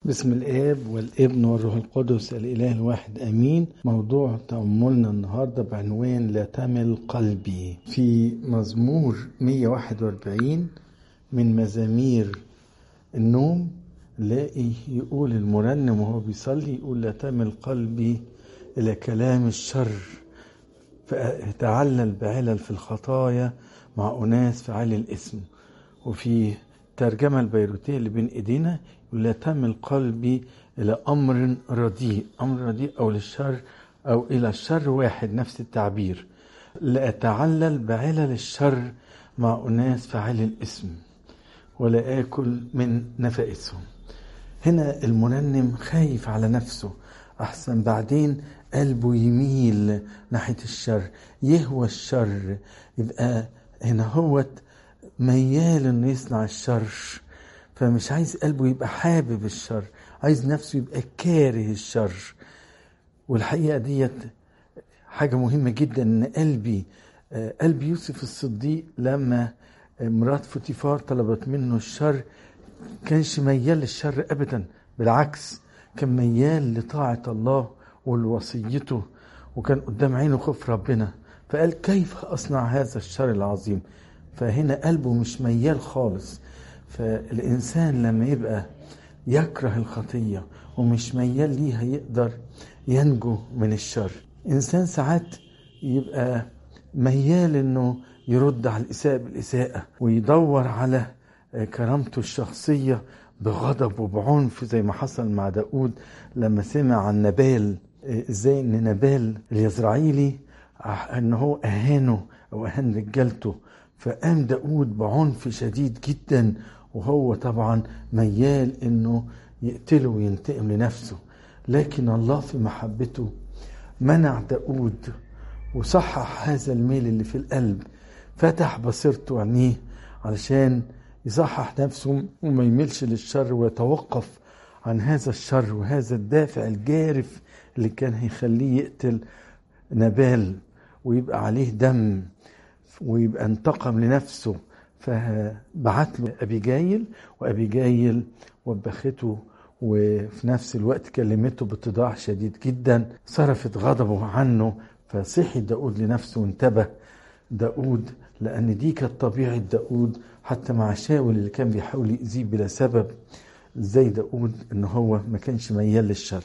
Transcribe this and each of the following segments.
بسم الاب والابن والروح القدس الاله الواحد امين موضوع تاملنا النهارده بعنوان لا تمل قلبي في مزمور 141 من مزامير النوم لاقي يقول المرنم وهو بيصلي يقول لا تمل قلبي الى كلام الشر فتعلل بعلل في الخطايا مع اناس فعل الاسم وفي الترجمة البيروتية اللي بين ايدينا يقول لا تمل قلبي الى امر رديء امر رديء او للشر او الى الشر واحد نفس التعبير لا اتعلل بعلل الشر مع اناس فعل الاسم ولا اكل من نفائسهم هنا المرنم خايف على نفسه احسن بعدين قلبه يميل ناحية الشر يهوى الشر يبقى هنا هوت ميال انه يصنع الشر فمش عايز قلبه يبقى حابب الشر عايز نفسه يبقى كاره الشر والحقيقه ديت حاجه مهمه جدا ان قلبي قلب يوسف الصديق لما مرات فوتيفار طلبت منه الشر كانش ميال للشر ابدا بالعكس كان ميال لطاعه الله ولوصيته وكان قدام عينه خوف ربنا فقال كيف اصنع هذا الشر العظيم فهنا قلبه مش ميال خالص فالإنسان لما يبقى يكره الخطية ومش ميال ليها يقدر ينجو من الشر إنسان ساعات يبقى ميال إنه يرد على الإساءة بالإساءة ويدور على كرامته الشخصية بغضب وبعنف زي ما حصل مع داود لما سمع عن نبال ازاي ان نبال اليزرعيلي ان هو اهانه او اهان رجالته فقام داود بعنف شديد جدا وهو طبعا ميال انه يقتله وينتقم لنفسه لكن الله في محبته منع داود وصحح هذا الميل اللي في القلب فتح بصيرته عينيه علشان يصحح نفسه وما يميلش للشر ويتوقف عن هذا الشر وهذا الدافع الجارف اللي كان هيخليه يقتل نبال ويبقى عليه دم ويبقى انتقم لنفسه فبعت له أبيجايل وأبيجايل وبخته وفي نفس الوقت كلمته باتضاع شديد جدا صرفت غضبه عنه فصحي داود لنفسه وانتبه داود لأن دي كانت طبيعة داود حتى مع شاول اللي كان بيحاول يأذيه بلا سبب زي داود ان هو ما كانش ميال للشر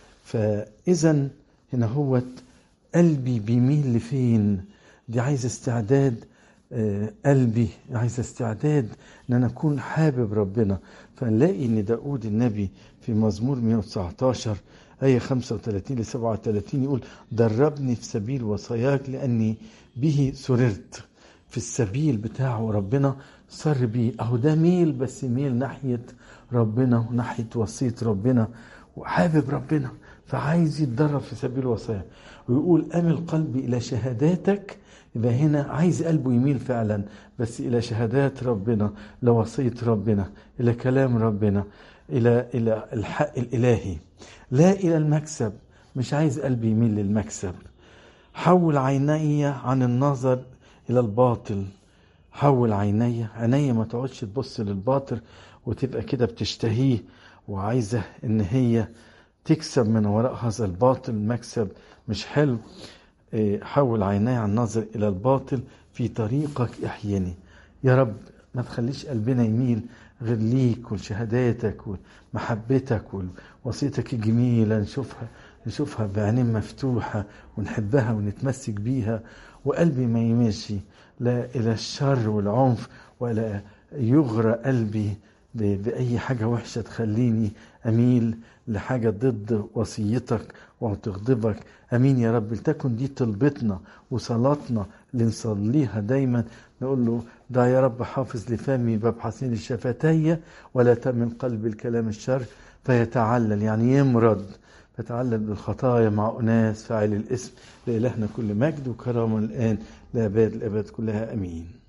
فإذا هنا هو قلبي بيميل لفين دي عايزه استعداد قلبي عايزه استعداد ان انا اكون حابب ربنا فنلاقي ان داود النبي في مزمور 119 آية 35 ل 37 يقول دربني في سبيل وصاياك لأني به سررت في السبيل بتاعه ربنا سر بيه أهو ده ميل بس ميل ناحية ربنا وناحية وصية ربنا وحابب ربنا فعايز يتدرب في سبيل وصاياك ويقول أمل قلبي إلى شهاداتك يبقى هنا عايز قلبه يميل فعلا بس الى شهادات ربنا لوصيه ربنا الى كلام ربنا الى الى الحق الالهي لا الى المكسب مش عايز قلبي يميل للمكسب حول عيني عن النظر الى الباطل حول عيني عيني ما تقعدش تبص للباطل وتبقى كده بتشتهيه وعايزه ان هي تكسب من وراء هذا الباطل مكسب مش حلو حول عيني عن النظر إلى الباطل في طريقك احياني يا رب ما تخليش قلبنا يميل غير ليك ولشهاداتك ومحبتك ووصيتك الجميلة نشوفها نشوفها بعينين مفتوحة ونحبها ونتمسك بيها وقلبي ما يمشي لا إلى الشر والعنف ولا يغرى قلبي بأي حاجة وحشة تخليني أميل لحاجة ضد وصيتك وتغضبك أمين يا رب لتكن دي طلبتنا وصلاتنا اللي نصليها دايما نقول له ده يا رب حافظ لفمي باب حسين الشفتي ولا تمن قلب الكلام الشر فيتعلل يعني يمرض فتعلل بالخطايا مع أناس فاعل الاسم لإلهنا كل مجد وكرامة الآن لأباد الأبد كلها أمين